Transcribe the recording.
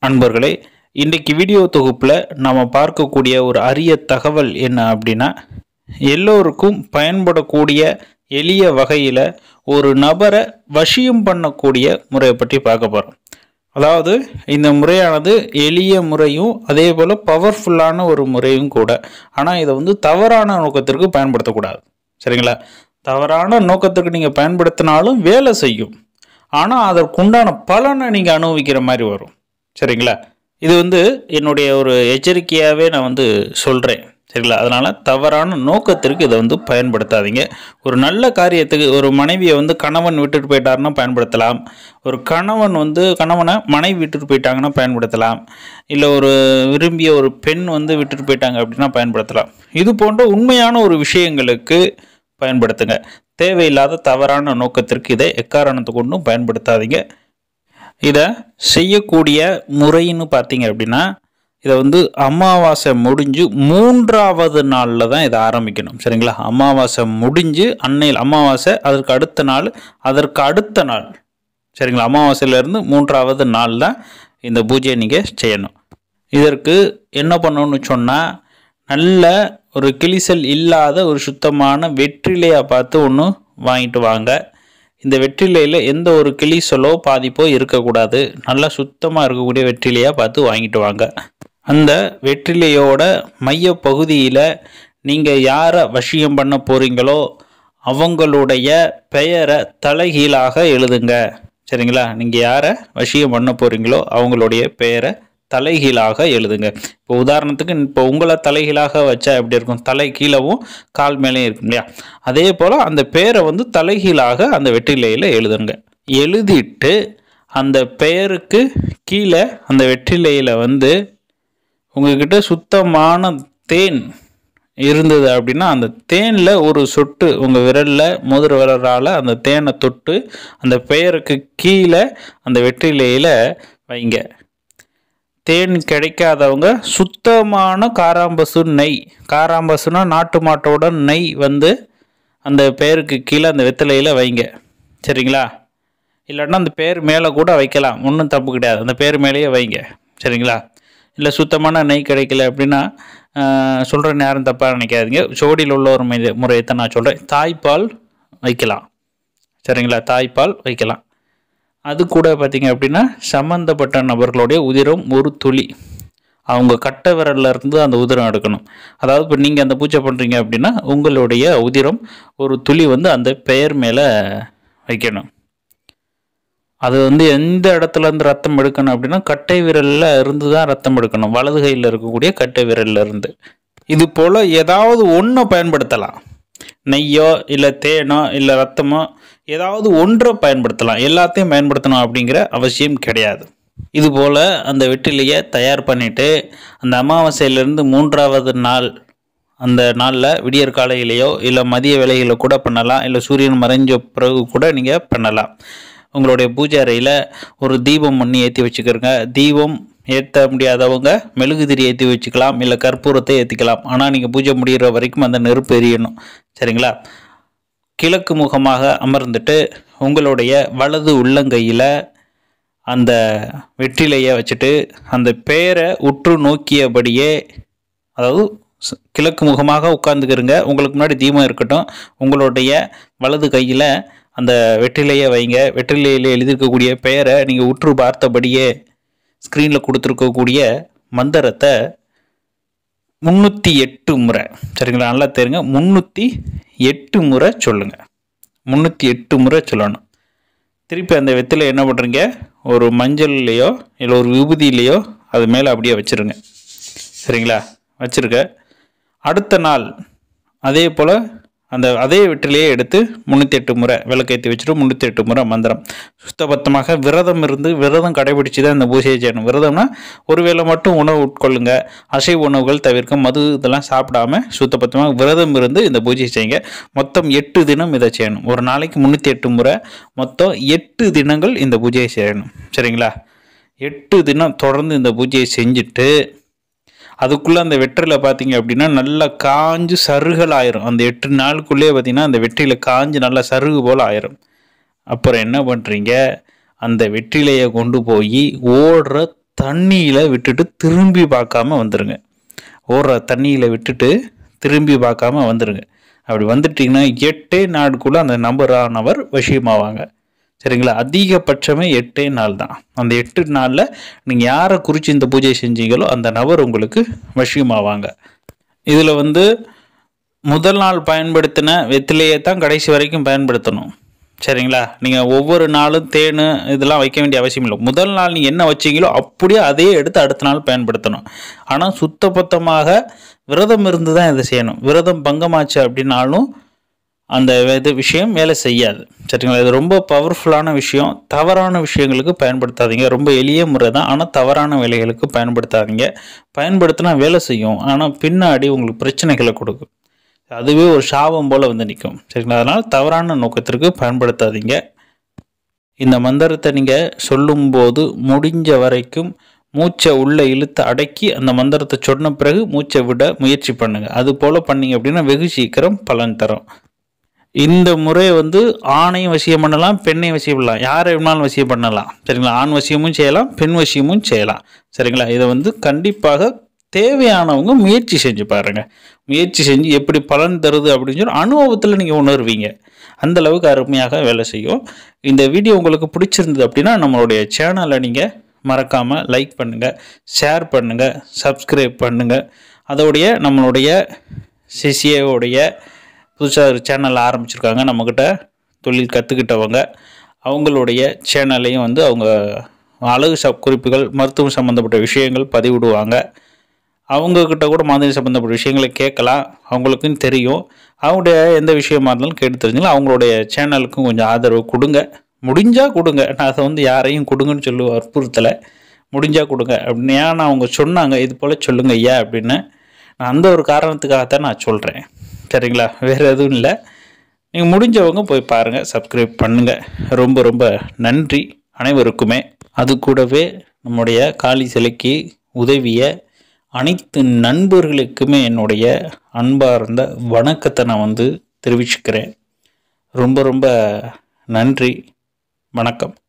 அன்பர்களே இன்றைக்கு வீடியோ தொகுப்பில் நாம் பார்க்கக்கூடிய ஒரு அரிய தகவல் என்ன அப்படின்னா எல்லோருக்கும் பயன்படக்கூடிய எளிய வகையில் ஒரு நபரை வசியம் பண்ணக்கூடிய முறையை பற்றி பார்க்க போகிறோம் அதாவது இந்த முறையானது எளிய முறையும் அதே போல் பவர்ஃபுல்லான ஒரு முறையும் கூட ஆனால் இதை வந்து தவறான நோக்கத்திற்கு பயன்படுத்தக்கூடாது சரிங்களா தவறான நோக்கத்திற்கு நீங்கள் பயன்படுத்தினாலும் வேலை செய்யும் ஆனால் அதற்குண்டான பலனை நீங்கள் அனுபவிக்கிற மாதிரி வரும் சரிங்களா இது வந்து என்னுடைய ஒரு எச்சரிக்கையாகவே நான் வந்து சொல்கிறேன் சரிங்களா அதனால் தவறான நோக்கத்திற்கு இதை வந்து பயன்படுத்தாதீங்க ஒரு நல்ல காரியத்துக்கு ஒரு மனைவியை வந்து கணவன் விட்டுட்டு போயிட்டாருன்னா பயன்படுத்தலாம் ஒரு கணவன் வந்து கணவனை மனைவி விட்டுட்டு போயிட்டாங்கன்னா பயன்படுத்தலாம் இல்லை ஒரு விரும்பிய ஒரு பெண் வந்து விட்டுட்டு போயிட்டாங்க அப்படின்னா பயன்படுத்தலாம் இது போன்ற உண்மையான ஒரு விஷயங்களுக்கு பயன்படுத்துங்க தேவையில்லாத தவறான நோக்கத்திற்கு இதை எக்காரணத்தை கொண்டும் பயன்படுத்தாதீங்க இதை செய்யக்கூடிய முறைன்னு பார்த்தீங்க அப்படின்னா இதை வந்து அமாவாசை முடிஞ்சு மூன்றாவது நாளில் தான் இதை ஆரம்பிக்கணும் சரிங்களா அமாவாசை முடிஞ்சு அன்னையில் அமாவாசை அதற்கு அடுத்த நாள் அதற்கு அடுத்த நாள் சரிங்களா அமாவாசையிலேருந்து மூன்றாவது நாள் தான் இந்த பூஜையை நீங்கள் செய்யணும் இதற்கு என்ன பண்ணணும்னு சொன்னால் நல்ல ஒரு கிளிசல் இல்லாத ஒரு சுத்தமான வெற்றிலையாக பார்த்து ஒன்று வாங்கிட்டு வாங்க இந்த வெற்றிலையில் எந்த ஒரு கிளிசலோ பாதிப்போ இருக்கக்கூடாது நல்லா சுத்தமாக இருக்கக்கூடிய வெற்றிலையாக பார்த்து வாங்கிட்டு வாங்க அந்த வெற்றிலையோட மைய பகுதியில் நீங்கள் யாரை வசியம் பண்ண போகிறீங்களோ அவங்களுடைய பெயரை தலைகீழாக எழுதுங்க சரிங்களா நீங்கள் யாரை வசியம் பண்ண போகிறீங்களோ அவங்களுடைய பெயரை தலைகீழாக எழுதுங்க இப்போ உதாரணத்துக்கு இப்போ உங்களை தலைகீழாக வச்சா எப்படி இருக்கும் தலை கீழவும் கால் மேலேயும் இருக்கும் இல்லையா அதே போல் அந்த பேரை வந்து தலைகீழாக அந்த வெற்றிலையில் எழுதுங்க எழுதிட்டு அந்த பெயருக்கு கீழே அந்த வெற்றிலையில் வந்து உங்ககிட்ட சுத்தமான தேன் இருந்தது அப்படின்னா அந்த தேனில் ஒரு சொட்டு உங்கள் விரலில் முதிர விரலால் அந்த தேனை தொட்டு அந்த பெயருக்கு கீழே அந்த வெற்றிலையில் வைங்க தேன் கிடைக்காதவங்க சுத்தமான காராம்பசு நெய் காராம்பசுனா நாட்டு மாட்டோட நெய் வந்து அந்த பெயருக்கு கீழே அந்த வெத்தலையில் வைங்க சரிங்களா இல்லைன்னா அந்த பேர் மேலே கூட வைக்கலாம் ஒன்றும் தப்பு கிடையாது அந்த பேர் மேலேயே வைங்க சரிங்களா இல்லை சுத்தமான நெய் கிடைக்கல அப்படின்னா சொல்கிறேன் யாரும் தப்பாக நினைக்காதீங்க ஜோடியில் உள்ள ஒரு முறை முறையை நான் சொல்கிறேன் தாய்ப்பால் வைக்கலாம் சரிங்களா தாய்ப்பால் வைக்கலாம் அது கூட பார்த்திங்க அப்படின்னா சம்மந்தப்பட்ட நபர்களுடைய உதிரம் ஒரு துளி அவங்க கட்டை விரல்ல இருந்து அந்த உதிரம் எடுக்கணும் அதாவது இப்போ நீங்கள் அந்த பூஜை பண்ணுறீங்க அப்படின்னா உங்களுடைய உதிரம் ஒரு துளி வந்து அந்த பெயர் மேலே வைக்கணும் அது வந்து எந்த இடத்துல இருந்து ரத்தம் எடுக்கணும் அப்படின்னா கட்டை விரலில் இருந்து தான் ரத்தம் எடுக்கணும் வலது கையில் இருக்கக்கூடிய கட்டை விரல்ல இருந்து இது போல் ஏதாவது ஒன்றை பயன்படுத்தலாம் நெய்யோ இல்லை தேனோ இல்லை ரத்தமோ ஏதாவது ஒன்றை பயன்படுத்தலாம் எல்லாத்தையும் பயன்படுத்தணும் அப்படிங்கிற அவசியம் கிடையாது இது போல் அந்த வெற்றிலையை தயார் பண்ணிவிட்டு அந்த அமாவாசையிலேருந்து மூன்றாவது நாள் அந்த நாளில் விடியற் காலையிலேயோ இல்லை மதிய வேலைகளில் கூட பண்ணலாம் இல்லை சூரியன் மறைஞ்ச பிறகு கூட நீங்கள் பண்ணலாம் உங்களுடைய பூஜை அறையில் ஒரு தீபம் பண்ணி ஏற்றி வச்சுக்கிறங்க தீபம் ஏற்ற முடியாதவங்க மெழுகுதிரி ஏற்றி வச்சுக்கலாம் இல்லை கற்பூரத்தை ஏற்றிக்கலாம் ஆனால் நீங்கள் பூஜை முடிகிற வரைக்கும் அந்த நெருப்பு எரியணும் சரிங்களா கிழக்கு முகமாக அமர்ந்துட்டு உங்களுடைய வலது உள்ளங்கையில் அந்த வெற்றிலையை வச்சுட்டு அந்த பேரை உற்று நோக்கியபடியே அதாவது கிழக்கு முகமாக உட்காந்துக்கிறங்க உங்களுக்கு முன்னாடி தீபம் இருக்கட்டும் உங்களுடைய வலது கையில் அந்த வெற்றிலையை வைங்க வெற்றிலையில் எழுதியிருக்கக்கூடிய பெயரை நீங்கள் உற்று பார்த்தபடியே ஸ்க்ரீனில் கொடுத்துருக்கக்கூடிய மந்திரத்தை முந்நூற்றி எட்டு முறை சரிங்களா நல்லா தெரியுங்க முந்நூற்றி எட்டு முறை சொல்லுங்கள் முந்நூற்றி எட்டு முறை சொல்லணும் திருப்பி அந்த வெத்தில என்ன பண்ணுறீங்க ஒரு மஞ்சள்லேயோ இல்லை ஒரு விபூதியிலையோ அது மேலே அப்படியே வச்சுருங்க சரிங்களா வச்சுருக்க அடுத்த நாள் அதே போல் அந்த அதே வெற்றிலையே எடுத்து முந்நூற்றி எட்டு முறை விளக்கேற்றி வச்சுட்டு முந்நூற்றி எட்டு முறை மந்திரம் சுத்தபத்தமாக விரதம் இருந்து விரதம் கடைபிடிச்சு தான் இந்த பூஜையை செய்யணும் விரதம்னா ஒரு வேளை மட்டும் உணவு உட்கொள்ளுங்க அசைவ உணவுகள் தவிர்க்க மது இதெல்லாம் சாப்பிடாம சுத்தபத்தமாக விரதம் இருந்து இந்த பூஜையை செய்யுங்க மொத்தம் எட்டு தினம் இதை செய்யணும் ஒரு நாளைக்கு முந்நூற்றி எட்டு முறை மொத்தம் எட்டு தினங்கள் இந்த பூஜையை செய்யணும் சரிங்களா எட்டு தினம் தொடர்ந்து இந்த பூஜையை செஞ்சுட்டு அதுக்குள்ளே அந்த வெற்றியில் பார்த்தீங்க அப்படின்னா நல்லா காஞ்சு சருகல் ஆயிரும் அந்த எட்டு நாளுக்குள்ளேயே பார்த்தீங்கன்னா அந்த வெற்றியில் காஞ்சு நல்லா சருகு போல் ஆயிரும் அப்புறம் என்ன பண்ணுறீங்க அந்த வெற்றிலையை கொண்டு போய் ஓடுற தண்ணியில் விட்டுட்டு திரும்பி பார்க்காம வந்துடுங்க ஓடுற தண்ணியில் விட்டுட்டு திரும்பி பார்க்காம வந்துடுங்க அப்படி வந்துட்டிங்கன்னா எட்டே நாளுக்குள்ளே அந்த நபரானவர் விஷயமாவாங்க சரிங்களா அதிகபட்சமே எட்டே நாள் தான் அந்த எட்டு நாளில் நீங்கள் யாரை குறித்து இந்த பூஜை செஞ்சீங்களோ அந்த நபர் உங்களுக்கு விஷயமாவாங்க இதில் வந்து முதல் நாள் பயன்படுத்தின வெத்திலையை தான் கடைசி வரைக்கும் பயன்படுத்தணும் சரிங்களா நீங்கள் ஒவ்வொரு நாளும் தேன் இதெல்லாம் வைக்க வேண்டிய அவசியம் இல்லை முதல் நாள் நீங்கள் என்ன வச்சீங்களோ அப்படியே அதே எடுத்து அடுத்த நாள் பயன்படுத்தணும் ஆனால் சுத்தபத்தமாக விரதம் இருந்து தான் இதை செய்யணும் விரதம் பங்கமாச்சு அப்படின்னாலும் அந்த இது விஷயம் வேலை செய்யாது சரிங்களா இது ரொம்ப பவர்ஃபுல்லான விஷயம் தவறான விஷயங்களுக்கு பயன்படுத்தாதீங்க ரொம்ப எளிய முறை தான் ஆனால் தவறான வேலைகளுக்கு பயன்படுத்தாதீங்க பயன்படுத்தினா வேலை செய்யும் ஆனால் பின்னாடி உங்களுக்கு பிரச்சனைகளை கொடுக்கும் அதுவே ஒரு சாபம் போல் வந்து நிற்கும் சரிங்களா அதனால் தவறான நோக்கத்திற்கு பயன்படுத்தாதீங்க இந்த மந்திரத்தை நீங்கள் சொல்லும்போது முடிஞ்ச வரைக்கும் மூச்சை உள்ளே இழுத்து அடக்கி அந்த மந்திரத்தை சொன்ன பிறகு மூச்சை விட முயற்சி பண்ணுங்கள் அது போல் பண்ணீங்க அப்படின்னா வெகு சீக்கிரம் பலன் தரும் இந்த முறையை வந்து ஆணையும் வசியம் பண்ணலாம் பெண்ணையும் வசியம் பண்ணலாம் யாரை வேணாலும் வசியம் பண்ணலாம் சரிங்களா ஆண் வசியமும் செய்யலாம் பெண் வசியமும் செய்யலாம் சரிங்களா இதை வந்து கண்டிப்பாக தேவையானவங்க முயற்சி செஞ்சு பாருங்க முயற்சி செஞ்சு எப்படி பலன் தருது அப்படின்னு சொல்லி அனுபவத்தில் நீங்கள் உணர்வீங்க அந்த அளவுக்கு அருமையாக வேலை செய்யும் இந்த வீடியோ உங்களுக்கு பிடிச்சிருந்தது அப்படின்னா நம்மளுடைய சேனலை நீங்கள் மறக்காமல் லைக் பண்ணுங்கள் ஷேர் பண்ணுங்கள் சப்ஸ்கிரைப் பண்ணுங்கள் அதோடைய நம்மளுடைய சிசிஏவுடைய புதுசாக ஒரு சேனல் ஆரம்பிச்சிருக்காங்க நம்மக்கிட்ட தொழில் கற்றுக்கிட்டவங்க அவங்களுடைய சேனல்லையும் வந்து அவங்க அழகு ச குறிப்புகள் மருத்துவம் சம்மந்தப்பட்ட விஷயங்கள் பதிவிடுவாங்க அவங்கக்கிட்ட கூட மாதிரி சம்மந்தப்பட்ட விஷயங்களை கேட்கலாம் அவங்களுக்கும் தெரியும் அவங்களுடைய எந்த விஷயமா இருந்தாலும் கேட்டு தெரிஞ்சுக்கலாம் அவங்களுடைய சேனலுக்கும் கொஞ்சம் ஆதரவு கொடுங்க முடிஞ்சால் கொடுங்க நான் அதை வந்து யாரையும் கொடுங்கன்னு சொல்லி வற்புறுத்தலை முடிஞ்சால் கொடுங்க அப்படின்னு ஏன் அவங்க சொன்னாங்க இது போல் சொல்லுங்க ஐயா அப்படின்னு நான் அந்த ஒரு காரணத்துக்காகத்தான் நான் சொல்கிறேன் சரிங்களா வேறு எதுவும் இல்லை நீங்கள் முடிஞ்சவங்க போய் பாருங்கள் சப்ஸ்கிரைப் பண்ணுங்கள் ரொம்ப ரொம்ப நன்றி அனைவருக்குமே அது கூடவே நம்முடைய காளி சிலைக்கு உதவிய அனைத்து நண்பர்களுக்குமே என்னுடைய அன்பார்ந்த வணக்கத்தை நான் வந்து தெரிவிச்சுக்கிறேன் ரொம்ப ரொம்ப நன்றி வணக்கம்